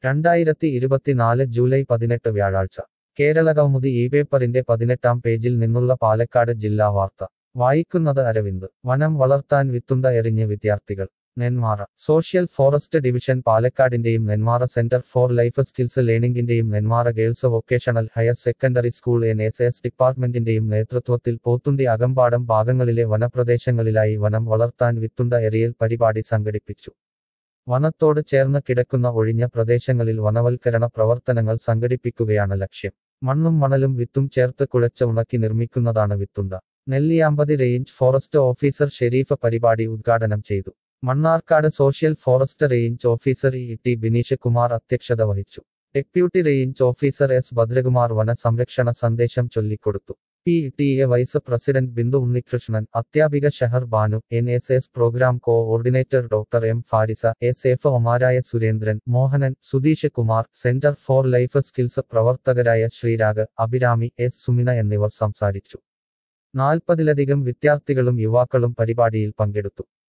രണ്ടായിരത്തി ഇരുപത്തിനാല് ജൂലൈ പതിനെട്ട് വ്യാഴാഴ്ച കേരളകൗമുദി ഈ പേപ്പറിന്റെ പതിനെട്ടാം പേജിൽ നിന്നുള്ള പാലക്കാട് ജില്ലാ വാർത്ത വായിക്കുന്നത് അരവിന്ദ് വനം വളർത്താൻ വിത്തുണ്ട എറിഞ്ഞ് വിദ്യാർത്ഥികൾ നെന്മാറ സോഷ്യൽ ഫോറസ്റ്റ് ഡിവിഷൻ പാലക്കാടിന്റെയും Nenmara centre for life skills ലേണിംഗിന്റെയും Nenmara girls vocational higher secondary school N S S ഡിപ്പാർട്ട്മെന്റിന്റെയും നേതൃത്വത്തിൽ പോത്തുണ്ടി അകമ്പാടം ഭാഗങ്ങളിലെ വനപ്രദേശങ്ങളിലായി വനം വളർത്താൻ വിത്തുണ്ട എറിയൽ പരിപാടി സംഘടിപ്പിച്ചു വനത്തോട് ചേർന്ന് കിടക്കുന്ന ഒഴിഞ്ഞ പ്രദേശങ്ങളിൽ വനവൽക്കരണ പ്രവർത്തനങ്ങൾ സംഘടിപ്പിക്കുകയാണ് ലക്ഷ്യം മണ്ണും മണലും വിത്തും ചേർത്ത് കുഴച്ച് ഉണക്കി നിർമ്മിക്കുന്നതാണ് വിത്തുണ്ട Nelliyampathy range forest officer Shareef പരിപാടി ഉദ്ഘാടനം ചെയ്തു Mannarkkad social forest range officer E T Bineesh Kumar അധ്യക്ഷത വഹിച്ചു deputy range officer S Bhadrakumar വന സംരക്ഷണ സന്ദേശം ചൊല്ലിക്കൊടുത്തു P T A vice president Bindu Unnikrishnan അധ്യാപിക Shahar Banu N S S programme coordinator doctor M Farisa S F ഒമാരായ Surendran Mohanan Sudheesh Kumar centre for life skills പ്രവർത്തകരായ ശ്രീരാഗ് അഭിരാമി എസ് സുമിന എന്നിവർ സംസാരിച്ചു നാൽപ്പതിലധികം വിദ്യാർത്ഥികളും യുവാക്കളും പരിപാടിയിൽ പങ്കെടുത്തു